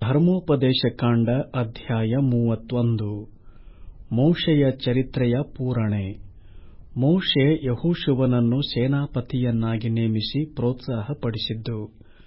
ಧರ್ಮೋಪದೇಶಕಾಂಡ ಅಧ್ಯಾಯ ಮೂವತ್ತೊಂದು ಮೋಶೆಯ ಚರಿತ್ರೆಯ ಪೂರಣೆ ಮೋಶೆ ಯೆಹೋಶುವನನ್ನು ಸೇನಾಪತಿಯನ್ನಾಗಿ ನೇಮಿಸಿ ಪ್ರೋತ್ಸಾಹಪಡಿಸಿದ್ದು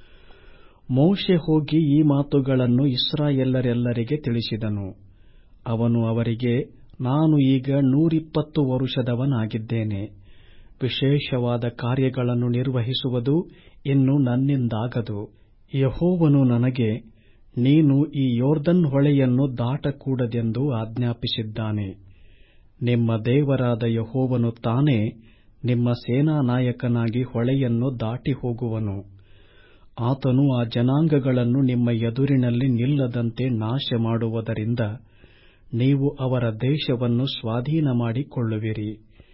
ಮೋಶೆ ಹೋಗಿ ಈ ಮಾತುಗಳನ್ನು ಇಸ್ರಾಯೇಲರೆಲ್ಲರಿಗೆ ತಿಳಿಸಿದನು ಅವನು ಅವರಿಗೆ ನಾನು ಈಗ ನೂರಿಪ್ಪತ್ತು ವರುಷದವನಾಗಿದ್ದೇನೆ ವಿಶೇಷವಾದ ಕಾರ್ಯಗಳನ್ನು ನಿರ್ವಹಿಸುವುದು ಇನ್ನು ನನ್ನಿಂದಾಗದು ಯೆಹೋವನು ನನಗೆ ನೀನು ಈ ಯೊರ್ದನ್ ಹೊಳೆಯನ್ನು ದಾಟಕೂಡದೆಂದು ಆಜ್ಞಾಪಿಸಿದ್ದಾನೆ ನಿಮ್ಮ ದೇವರಾದ ಯೆಹೋವನು ತಾನೇ ನಿಮ್ಮ ಸೇನಾನಾಯಕನಾಗಿ ಹೊಳೆಯನ್ನು ದಾಟಿ ಹೋಗುವನು ಆತನು ಆ ಜನಾಂಗಗಳನ್ನು ನಿಮ್ಮ ಎದುರಿನಲ್ಲಿ ನಿಲ್ಲದಂತೆ ನಾಶಮಾಡುವುದರಿಂದ ನೀವು ಅವರ ದೇಶವನ್ನು ಸ್ವಾಧೀನಮಾಡಿಕೊಳ್ಳುವಿರಿ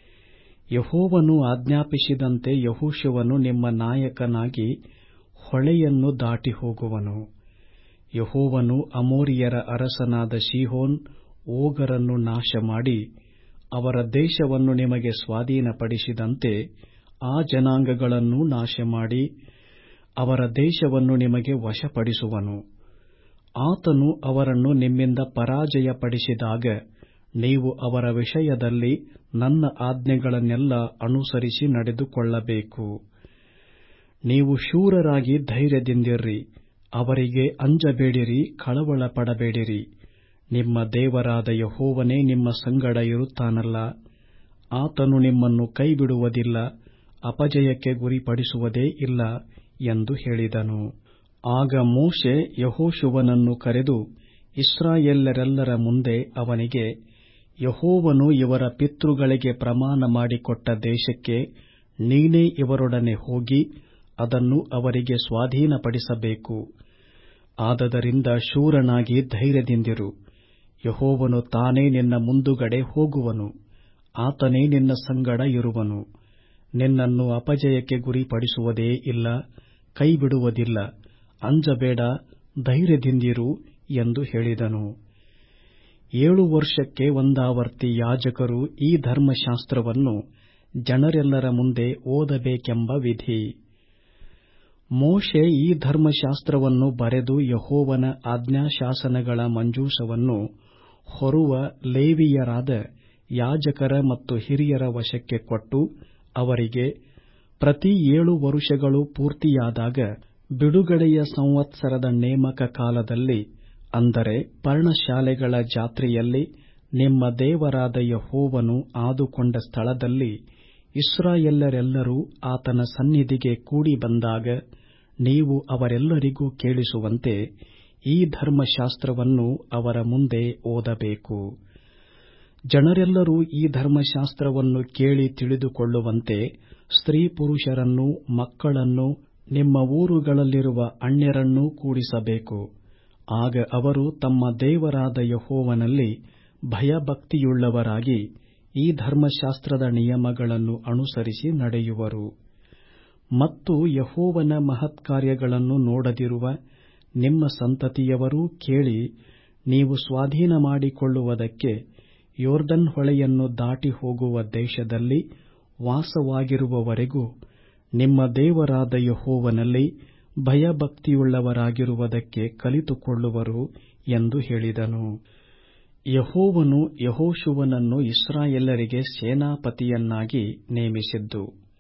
ಯೆಹೋವನು ಆಜ್ಞಾಪಿಸಿದಂತೆ ಯೆಹೋಶುವನು ನಿಮ್ಮ ನಾಯಕನಾಗಿ ಹೊಳೆಯನ್ನು ದಾಟಿ ಹೋಗುವನು ಯೆಹೋವನು ಅಮೋರಿಯರ ಅರಸನಾದ ಸೀಹೋನ್ ಓಗರನ್ನು ನಾಶಮಾಡಿ ಅವರ ದೇಶವನ್ನು ನಿಮಗೆ ಸ್ವಾಧೀನಪಡಿಸಿದಂತೆ ಆ ಜನಾಂಗಗಳನ್ನೂ ನಾಶಮಾಡಿ ಅವರ ದೇಶವನ್ನು ನಿಮಗೆ ವಶಪಡಿಸುವನು ಆತನು ಅವರನ್ನು ನಿಮ್ಮಿಂದ ಪರಾಜಯಪಡಿಸಿದಾಗ ನೀವು ಅವರ ವಿಷಯದಲ್ಲಿ ನನ್ನ ಆಜ್ಞೆಗಳನ್ನೆಲ್ಲ ಅನುಸರಿಸಿ ನಡೆದುಕೊಳ್ಳಬೇಕು ನೀವು ಶೂರರಾಗಿ ಧೈರ್ಯದಿಂದಿರ್ರಿ ಅವರಿಗೆ ಅಂಜಬೇಡಿರಿ ಕಳವಳಪಡಬೇಡಿರಿ ನಿಮ್ಮ ದೇವರಾದ ಯೆಹೋವನೇ ನಿಮ್ಮ ಸಂಗಡ ಇರುತ್ತಾನಲ್ಲ ಆತನು ನಿಮ್ಮನ್ನು ಕೈಬಿಡುವುದಿಲ್ಲ ಅಪಜಯಕ್ಕೆ ಗುರಿಪಡಿಸುವುದೇ ಇಲ್ಲ ಎಂದು ಹೇಳಿದನು ಆಗ ಮೋಶೆ ಯೆಹೋಶುವನನ್ನು ಕರೆದು ಇಸ್ರಾಯೇಲ್ಯರೆಲ್ಲರ ಮುಂದೆ ಅವನಿಗೆ ಯೆಹೋವನು ಇವರ ಪಿತೃಗಳಿಗೆ ಪ್ರಮಾಣ ಮಾಡಿಕೊಟ್ಟ ದೇಶಕ್ಕೆ ನೀನೇ ಇವರೊಡನೆ ಹೋಗಿ ಅದನ್ನು ಅವರಿಗೆ ಸ್ವಾಧೀನಪಡಿಸಬೇಕು ಆದದರಿಂದ ಶೂರನಾಗಿ ಧೈರ್ಯದಿಂದಿರು ಯೆಹೋವನು ತಾನೇ ನಿನ್ನ ಮುಂದುಗಡೆ ಹೋಗುವನು ಆತನೇ ನಿನ್ನ ಸಂಗಡ ಇರುವನು ನಿನ್ನನ್ನು ಅಪಜಯಕ್ಕೆ ಗುರಿಪಡಿಸುವುದೇ ಇಲ್ಲ ಕೈಬಿಡುವುದಿಲ್ಲ ಅಂಜಬೇಡ ಧೈರ್ಯದಿಂದಿರು ಎಂದು ಹೇಳಿದನು ಏಳು ವರ್ಷಕ್ಕೆ ಒಂದಾವರ್ತಿ ಯಾಜಕರು ಈ ಧರ್ಮಶಾಸ್ತ್ರವನ್ನು ಜನರೆಲ್ಲರ ಮುಂದೆ ಓದಬೇಕೆಂಬ ವಿಧಿ ಮೋಶೆ ಈ ಧರ್ಮಶಾಸ್ತ್ರವನ್ನು ಬರೆದು ಯೆಹೋವನ ಆಜ್ಞಾಶಾಸನಗಳ ಮಂಜೂಷವನ್ನು ಹೊರುವ ಲೇವಿಯರಾದ ಯಾಜಕರ ಮತ್ತು ಹಿರಿಯರ ವಶಕ್ಕೆ ಕೊಟ್ಟು ಅವರಿಗೆ ಪ್ರತಿ ಏಳು ವರುಷಗಳು ಪೂರ್ತಿಯಾದಾಗ ಬಿಡುಗಡೆಯ ಸಂವತ್ಸರದ ನೇಮಕ ಕಾಲದಲ್ಲಿ ಅಂದರೆ ಪರ್ಣಶಾಲೆಗಳ ಜಾತ್ರೆಯಲ್ಲಿ ನಿಮ್ಮ ದೇವರಾದ ಯೆಹೋವನು ಆದುಕೊಂಡ ಸ್ಥಳದಲ್ಲಿ ಇಸ್ರಾಯೇಲ್ಯರೆಲ್ಲರೂ ಆತನ ಸನ್ನಿಧಿಗೆ ಕೂಡಿ ಬಂದಾಗ ನೀವು ಅವರೆಲ್ಲರಿಗೂ ಕೇಳಿಸುವಂತೆ ಈ ಧರ್ಮಶಾಸ್ತ್ರವನ್ನು ಅವರ ಮುಂದೆ ಓದಬೇಕು ಜನರೆಲ್ಲರೂ ಈ ಧರ್ಮಶಾಸ್ತ್ರವನ್ನು ಕೇಳಿ ತಿಳಿದುಕೊಳ್ಳುವಂತೆ ಸ್ತ್ರೀ ಪುರುಷರನ್ನೂ ಮಕ್ಕಳನ್ನೂ ನಿಮ್ಮ ಊರುಗಳಲ್ಲಿರುವ ಅನ್ಯರನ್ನೂ ಕೂಡಿಸಬೇಕು ಆಗ ಅವರು ತಮ್ಮ ದೇವರಾದ ಯೆಹೋವನಲ್ಲಿ ಭಯಭಕ್ತಿಯುಳ್ಳವರಾಗಿ ಈ ಧರ್ಮಶಾಸ್ತ್ರದ ನಿಯಮಗಳನ್ನು ಅನುಸರಿಸಿ ನಡೆಯುವರು ಮತ್ತು ಯೆಹೋವನ ಮಹತ್ಕಾರ್ಯಗಳನ್ನು ನೋಡದಿರುವ ನಿಮ್ಮ ಸಂತತಿಯವರೂ ಕೇಳಿ ನೀವು ಸ್ವಾಧೀನ ಮಾಡಿಕೊಳ್ಳುವುದಕ್ಕೆ ಯೊರ್ದನ್ ಹೊಳೆಯನ್ನು ದಾಟಿ ಹೋಗುವ ದೇಶದಲ್ಲಿ ವಾಸವಾಗಿರುವವರೆಗೂ ನಿಮ್ಮ ದೇವರಾದ ಯೆಹೋವನಲ್ಲಿ ಭಯಭಕ್ತಿಯುಳ್ಳವರಾಗಿರುವುದಕ್ಕೆ ಕಲಿತುಕೊಳ್ಳುವರು ಎಂದು ಹೇಳಿದನು ಯೆಹೋವನು ಯೆಹೋಶುವನನ್ನು ಇಸ್ರಾಯೇಲರಿಗೆ ಸೇನಾಪತಿಯನ್ನಾಗಿ ನೇಮಿಸಿದ್ದು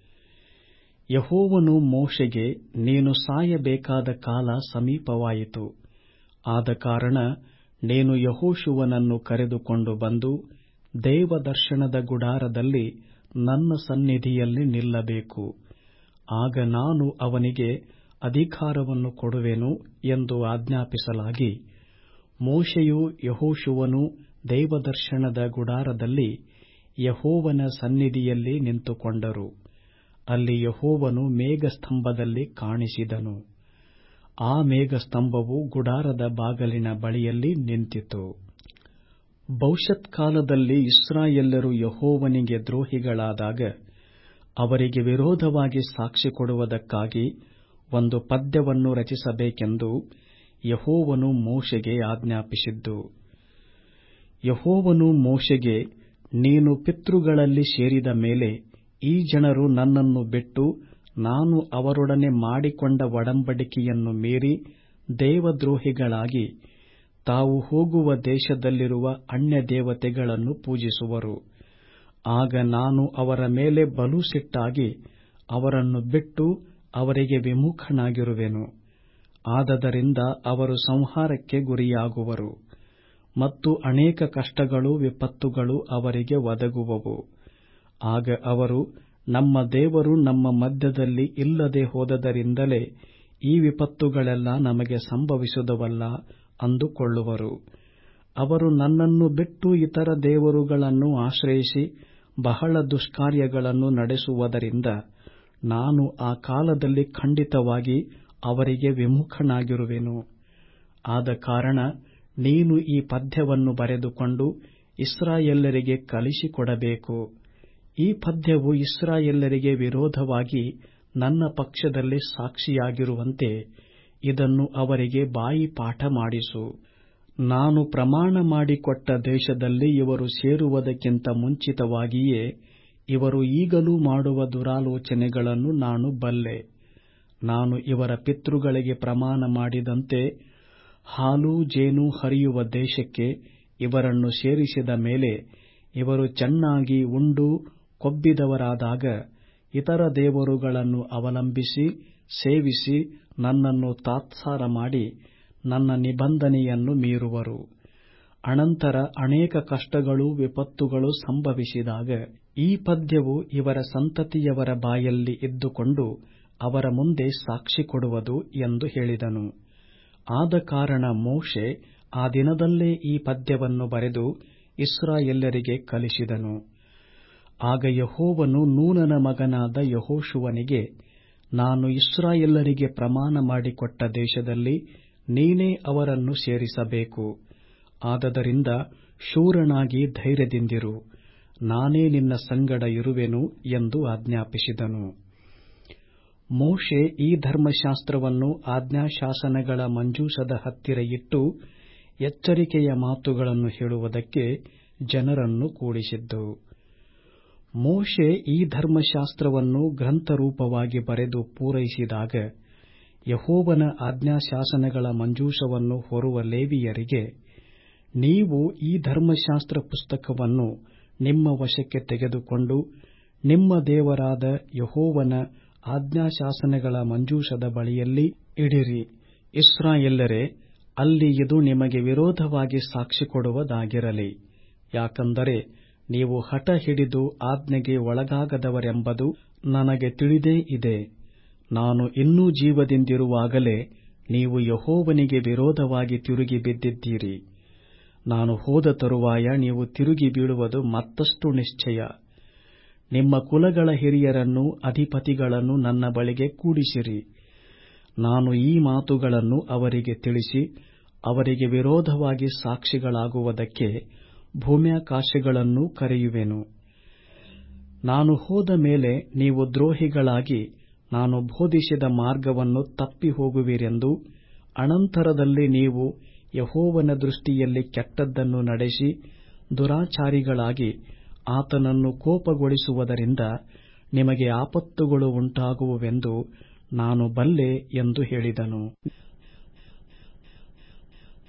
ಯೆಹೋವನು ಮೋಶೆಗೆ ನೀನು ಸಾಯಬೇಕಾದ ಕಾಲ ಸಮೀಪವಾಯಿತು ಆದ ಕಾರಣ ನೀನು ಯೆಹೋಶುವನನ್ನು ಕರೆದುಕೊಂಡು ಬಂದು ದೇವದರ್ಶನದ ಗುಡಾರದಲ್ಲಿ ನನ್ನ ಸನ್ನಿಧಿಯಲ್ಲಿ ನಿಲ್ಲಬೇಕು ಆಗ ನಾನು ಅವನಿಗೆ ಅಧಿಕಾರವನ್ನು ಕೊಡುವೆನು ಎಂದು ಆಜ್ಞಾಪಿಸಲಾಗಿ ಮೋಶೆಯೂ ಯೆಹೋಶುವನೂ ದೇವದರ್ಶನದ ಗುಡಾರದಲ್ಲಿ ಯೆಹೋವನ ಸನ್ನಿಧಿಯಲ್ಲಿ ನಿಂತುಕೊಂಡರು ಅಲ್ಲಿ ಯೆಹೋವನು ಮೇಘಸ್ತಂಭದಲ್ಲಿ ಕಾಣಿಸಿದನು ಆ ಮೇಘಸ್ತಂಭವು ಗುಡಾರದ ಬಾಗಿಲಿನ ಬಳಿಯಲ್ಲಿ ನಿಂತಿತು ಭವಿಷ್ಯತ್ಕಾಲದಲ್ಲಿ ಇಸ್ರಾಯೇಲ್ಯರು ಯೆಹೋವನಿಗೆ ದ್ರೋಹಿಗಳಾದಾಗ ಅವರಿಗೆ ವಿರೋಧವಾಗಿ ಸಾಕ್ಷಿ ಕೊಡುವುದಕ್ಕಾಗಿ ಒಂದು ಪದ್ಯವನ್ನು ರಚಿಸಬೇಕೆಂದು ಯೆಹೋವನು ಮೋಶೆಗೆ ಆಜ್ಞಾಪಿಸಿದ್ದು ಯೆಹೋವನು ಮೋಶೆಗೆ ನೀನು ಪಿತೃಗಳಲ್ಲಿ ಸೇರಿದ ಮೇಲೆ ಈ ಜನರು ನನ್ನನ್ನು ಬಿಟ್ಟು ನಾನು ಅವರೊಡನೆ ಮಾಡಿಕೊಂಡ ಒಡಂಬಡಿಕೆಯನ್ನು ಮೀರಿ ದೇವದ್ರೋಹಿಗಳಾಗಿ ತಾವು ಹೋಗುವ ದೇಶದಲ್ಲಿರುವ ಅನ್ಯದೇವತೆಗಳನ್ನು ಪೂಜಿಸುವರು ಆಗ ನಾನು ಅವರ ಮೇಲೆ ಬಲು ಸಿಟ್ಟಾಗಿ ಅವರನ್ನು ಬಿಟ್ಟು ಅವರಿಗೆ ವಿಮುಖನಾಗಿರುವೆನು ಆದದರಿಂದ ಅವರು ಸಂಹಾರಕ್ಕೆ ಗುರಿಯಾಗುವರು ಮತ್ತು ಅನೇಕ ಕಷ್ಟಗಳು ವಿಪತ್ತುಗಳು ಅವರಿಗೆ ಒದಗುವವು ಆಗ ಅವರು ನಮ್ಮ ದೇವರು ನಮ್ಮ ಮಧ್ಯದಲ್ಲಿ ಇಲ್ಲದೆ ಹೋದದರಿಂದಲೇ ಈ ವಿಪತ್ತುಗಳೆಲ್ಲ ನಮಗೆ ಸಂಭವಿಸಿದವಲ್ಲ ಅಂದುಕೊಳ್ಳುವರು ಅವರು ನನ್ನನ್ನು ಬಿಟ್ಟು ಇತರ ದೇವರುಗಳನ್ನು ಆಶ್ರಯಿಸಿ ಬಹಳ ದುಷ್ಕಾರ್ಯಗಳನ್ನು ನಡೆಸುವುದರಿಂದ ನಾನು ಆ ಕಾಲದಲ್ಲಿ ಖಂಡಿತವಾಗಿ ಅವರಿಗೆ ವಿಮುಖನಾಗಿರುವೆನು ಆದ ಕಾರಣ ನೀನು ಈ ಪದ್ಯವನ್ನು ಬರೆದುಕೊಂಡು ಇಸ್ರಾಯೇಲ್ಯರಿಗೆ ಕಲಿಸಿಕೊಡಬೇಕು ಈ ಪದ್ಯವು ಇಸ್ರಾಯೇಲ್ಯರಿಗೆ ವಿರೋಧವಾಗಿ ನನ್ನ ಪಕ್ಷದಲ್ಲಿ ಸಾಕ್ಷಿಯಾಗಿರುವಂತೆ ಇದನ್ನು ಅವರಿಗೆ ಬಾಯಿಪಾಠ ಮಾಡಿಸು ನಾನು ಪ್ರಮಾಣ ಮಾಡಿಕೊಟ್ಟ ದೇಶದಲ್ಲಿ ಇವರು ಸೇರುವುದಕ್ಕಿಂತ ಮುಂಚಿತವಾಗಿಯೇ ಇವರು ಈಗಲೂ ಮಾಡುವ ದುರಾಲೋಚನೆಗಳನ್ನು ನಾನು ಬಲ್ಲೆ ನಾನು ಇವರ ಪಿತೃಗಳಿಗೆ ಪ್ರಮಾಣ ಮಾಡಿದಂತೆ ಹಾಲೂ ಜೇನು ಹರಿಯುವ ದೇಶಕ್ಕೆ ಇವರನ್ನು ಸೇರಿಸಿದ ಮೇಲೆ ಇವರು ಚೆನ್ನಾಗಿ ಉಂಡು ಕೊಬ್ಬಿದವರಾದಾಗ ಇತರ ದೇವರುಗಳನ್ನು ಅವಲಂಬಿಸಿ ಸೇವಿಸಿ ನನ್ನನ್ನು ತಾತ್ಸಾರ ಮಾಡಿ ನನ್ನ ನಿಬಂಧನೆಯನ್ನು ಮೀರುವರು ಅನಂತರ ಅನೇಕ ಕಷ್ಟಗಳೂ ವಿಪತ್ತುಗಳು ಸಂಭವಿಸಿದಾಗ ಈ ಪದ್ಯವು ಇವರ ಸಂತತಿಯವರ ಬಾಯಲ್ಲಿ ಇದ್ದುಕೊಂಡು ಅವರ ಮುಂದೆ ಸಾಕ್ಷಿ ಕೊಡುವುದು ಎಂದು ಹೇಳಿದನು ಆದ ಕಾರಣ ಮೋಶೆ ಆ ದಿನದಲ್ಲೇ ಈ ಪದ್ಯವನ್ನು ಬರೆದು ಇಸ್ರಾಯೇಲ್ಯರಿಗೆ ಕಲಿಸಿದನು ಆಗ ಯೆಹೋವನು ನೂನನ ಮಗನಾದ ಯೆಹೋಶುವನಿಗೆ ನಾನು ಇಸ್ರಾಯೇಲ್ಯರಿಗೆ ಪ್ರಮಾಣ ಮಾಡಿಕೊಟ್ಟ ದೇಶದಲ್ಲಿ ನೀನೇ ಅವರನ್ನು ಸೇರಿಸಬೇಕು ಆದದರಿಂದ ಶೂರನಾಗಿ ಧೈರ್ಯದಿಂದಿರು ನಾನೇ ನಿನ್ನ ಸಂಗಡ ಇರುವೆನು ಎಂದು ಆಜ್ಞಾಪಿಸಿದನು ಮೋಶೆ ಈ ಧರ್ಮಶಾಸ್ತ್ರವನ್ನು ಆಜ್ಞಾಶಾಸನಗಳ ಮಂಜೂಷದ ಹತ್ತಿರ ಇಟ್ಟು ಎಚ್ಚರಿಕೆಯ ಮಾತುಗಳನ್ನು ಹೇಳುವುದಕ್ಕೆ ಜನರನ್ನು ಕೂಡಿಸಿದ್ದು ಮೋಶೆ ಈ ಧರ್ಮಶಾಸ್ತ್ರವನ್ನು ಗ್ರಂಥರೂಪವಾಗಿ ಬರೆದು ಪೂರೈಸಿದಾಗ ಯಹೋವನ ಆಜ್ಞಾಶಾಸನಗಳ ಮಂಜೂಷವನ್ನು ಹೊರುವ ಲೇವಿಯರಿಗೆ ನೀವು ಈ ಧರ್ಮಶಾಸ್ತ್ರ ಪುಸ್ತಕವನ್ನು ನಿಮ್ಮ ವಶಕ್ಕೆ ತೆಗೆದುಕೊಂಡು ನಿಮ್ಮ ದೇವರಾದ ಯಹೋವನ ಆಜ್ಞಾಶಾಸನಗಳ ಮಂಜೂಷದ ಬಳಿಯಲ್ಲಿ ಇಡಿರಿ ಇಸ್ರಾಯೇಲ್ಯರೇ ಅಲ್ಲಿ ಇದು ನಿಮಗೆ ವಿರೋಧವಾಗಿ ಸಾಕ್ಷಿ ಕೊಡುವುದಾಗಿರಲಿ ಯಾಕಂದರೆ ನೀವು ಹಠ ಹಿಡಿದು ಆಜ್ಞೆಗೆ ಒಳಗಾಗದವರೆಂಬುದು ನನಗೆ ತಿಳಿದೇ ಇದೆ ನಾನು ಇನ್ನೂ ಜೀವದಿಂದಿರುವಾಗಲೇ ನೀವು ಯಹೋವನಿಗೆ ವಿರೋಧವಾಗಿ ತಿರುಗಿ ಬಿದ್ದಿದ್ದೀರಿ ನಾನು ಹೋದ ತರುವಾಯ ನೀವು ತಿರುಗಿ ಬೀಳುವುದು ಮತ್ತಷ್ಟು ನಿಶ್ಚಯ ನಿಮ್ಮ ಕುಲಗಳ ಹಿರಿಯರನ್ನು ಅಧಿಪತಿಗಳನ್ನು ನನ್ನ ಬಳಿಗೆ ಕೂಡಿಸಿರಿ ನಾನು ಈ ಮಾತುಗಳನ್ನು ಅವರಿಗೆ ತಿಳಿಸಿ ಅವರಿಗೆ ವಿರೋಧವಾಗಿ ಸಾಕ್ಷಿಗಳಾಗುವುದಕ್ಕೆ ಭೂಮ್ಯಾಕಾಶಗಳನ್ನೂ ಕರೆಯುವೆನು ನಾನು ಹೋದ ಮೇಲೆ ನೀವು ದ್ರೋಹಿಗಳಾಗಿ ನಾನು ಬೋಧಿಸಿದ ಮಾರ್ಗವನ್ನು ತಪ್ಪಿ ಹೋಗುವಿರೆಂದು ಅನಂತರದಲ್ಲಿ ನೀವು ಯಹೋವನ ದೃಷ್ಟಿಯಲ್ಲಿ ಕೆಟ್ಟದ್ದನ್ನು ನಡೆಸಿ ದುರಾಚಾರಿಗಳಾಗಿ ಆತನನ್ನು ಕೋಪಗೊಳಿಸುವುದರಿಂದ ನಿಮಗೆ ಆಪತ್ತುಗಳು ಉಂಟಾಗುವುವೆಂದು ನಾನು ಬಲ್ಲೆ ಎಂದು ಹೇಳಿದನು